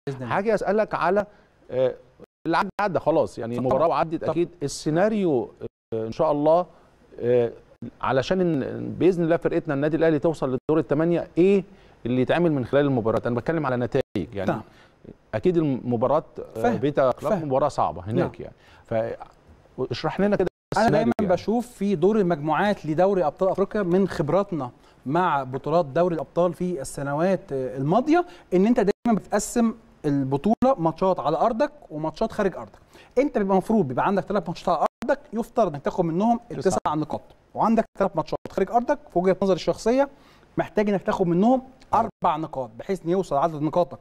باذن الله حاجه اسالك على آه، اللي عدى عدى خلاص يعني طبعاً. المباراه وعدت طبعاً. اكيد السيناريو آه، ان شاء الله آه، علشان إن باذن الله فرقتنا النادي الاهلي توصل للدور الثمانيه ايه اللي يتعمل من خلال المباراه انا بتكلم على نتائج يعني نعم. اكيد المباراه آه، فاهم. بيتا كلاب فاهم. مباراه صعبه هناك يعني فاشرح لنا كده انا السيناريو دايما يعني. بشوف في دور المجموعات لدوري ابطال افريقيا من خبراتنا مع بطولات دوري الابطال في السنوات آه، الماضيه ان انت دايما بتقسم البطوله ماتشات على ارضك وماتشات خارج ارضك انت بيبقى المفروض بيبقى عندك ثلاث ماتشات على ارضك يفترض انك تاخد منهم التسع نقاط وعندك ثلاث ماتشات خارج ارضك في وجهه نظري الشخصيه محتاج انك تاخد منهم اربع نقاط بحيث ان يوصل عدد نقاطك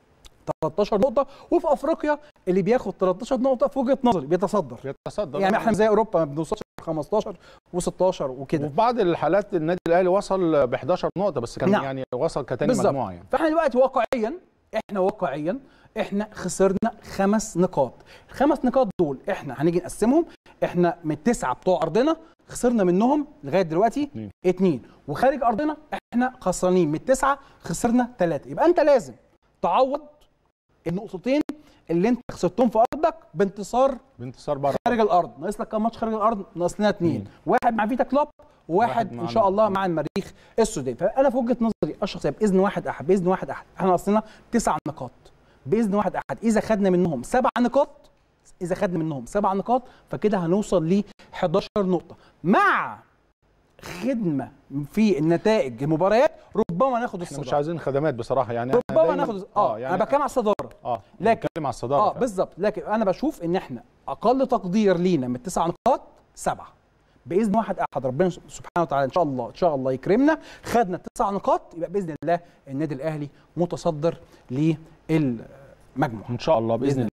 13 نقطه وفي افريقيا اللي بياخد 13 نقطه في وجهه نظري بيتصدر بيتصدر يعني احنا زي اوروبا ما بنوصلش 15 و16 وكده وفي بعض الحالات النادي الاهلي وصل ب 11 نقطه بس كان نعم. يعني وصل كتاني بالظبط. مجموعه يعني فاحنا دلوقتي واقعيا احنا واقعيا احنا خسرنا خمس نقاط الخمس نقاط دول احنا هنيجي نقسمهم احنا من التسعه بتوع ارضنا خسرنا منهم لغايه دلوقتي اتنين. اتنين وخارج ارضنا احنا خسرانين من التسعه خسرنا ثلاثه يبقى انت لازم تعوض النقطتين اللي انت خسرتهم في ارضك بانتصار بانتصار بره خارج الارض ناقص لك كام ماتش خارج الارض ناقص لنا اثنين مم. واحد مع فيتا كلوب وواحد واحد مع ان شاء الله الم- مع المريخ السوداني فانا في وجهه نظري الشخصيه باذن واحد احد باذن واحد احد احنا ناقص لنا تسع نقاط باذن واحد احد اذا خدنا منهم سبع نقاط اذا خدنا منهم سبع نقاط فكده هنوصل ل 11 نقطه مع خدمه في النتائج المباريات ربما ناخد احنا مش الصداره عايزين خدمات بصراحه يعني احنا ربما دايماً- ناخد اه يعني انا بتكلم على الصداره اه لكن- بنتكلم على الصداره اه فعلاً. بالظبط لكن انا بشوف ان احنا اقل تقدير لينا من التسع نقاط سبعه باذن واحد احد ربنا سبحانه وتعالى ان شاء الله ان شاء الله يكرمنا خدنا التسع نقاط يبقى باذن الله النادي الاهلي متصدر للمجموعه ان شاء الله باذن بإذن الله